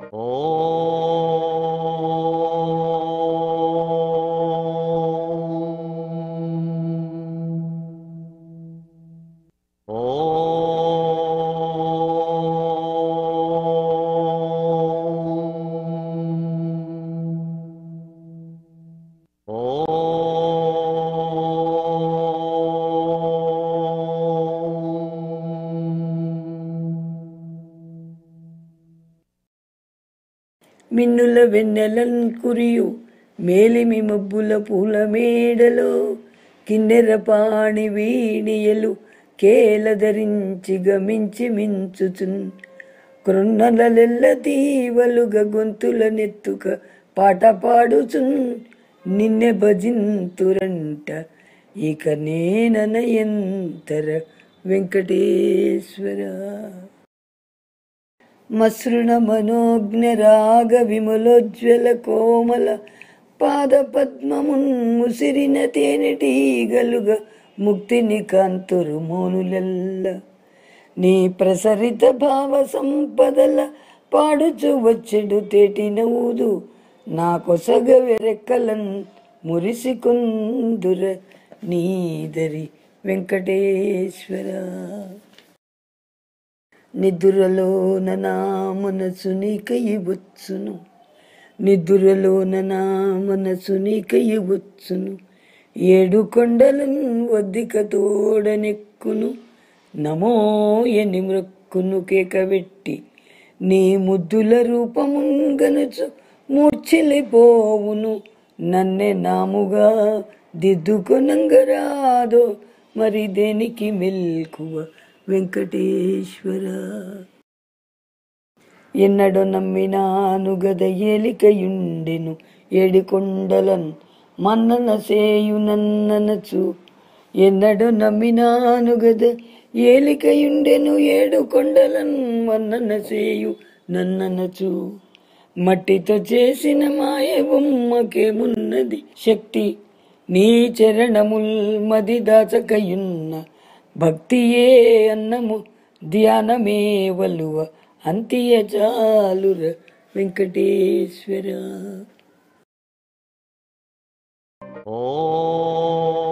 మిన్నుల వెన్నెలన్ కురియు మేలిమి మబ్బుల పూల మేడలో కిన్నెర పాణి వీణియలు కేలధరించి గమించి మించుచున్ కృన్నలెల్ల తీవలుగ గొంతుల నెత్తుక పాట పాడుచున్ నిన్నె భజింతురంట ఇక నేననయంతర వెంకటేశ్వర మసృణ మనోజ్ఞ రాగ విమలోజ్వల కోమల పాద పద్మమున్ ముసిరిన తేనెటీగలుగ ముక్తిని కాంతురు మోనులెల్ల నీ ప్రసరిత భావ సంపదల పాడుచు వచ్చెడు తేటి నవ్వుదు నా కొసగ వెరెక్కలన్ మురిసికొందుర నీదరి వెంకటేశ్వర నిద్రలోన నా మనసు నీకయ్యవచ్చును నిద్రలోన నా మనసు నీకయ్యవచ్చును ఏడు కొండలను వద్దిక తోడనెక్కును నమో ఎని మ్రొక్కును కేకబెట్టి నీ ముద్దుల రూపమున్ గనుచు మూర్ఛిలిపోవును నన్నె నాముగా దిద్దుకొనంగరాదో మరి దేనికి మెల్కువ వెంకటేశ్వర ఎన్నడో నమ్మినాను గద ఏలికయుండెను ఏడికొండలన్ మన్నన సేయునన్ననచు ఎన్నడో నమ్మినాను గద ఏలికయుండెను ఏడు కొండలన్ మన్నన సేయు నన్ననచు మట్టితో చేసిన మాయ బొమ్మకేమున్నది శక్తి నీ చరణముల్ మది దాచకయున్న భక్తియే అన్నము ధ్యానమే వలువ అంతియ చాలుర వెంకటేశ్వర ఓ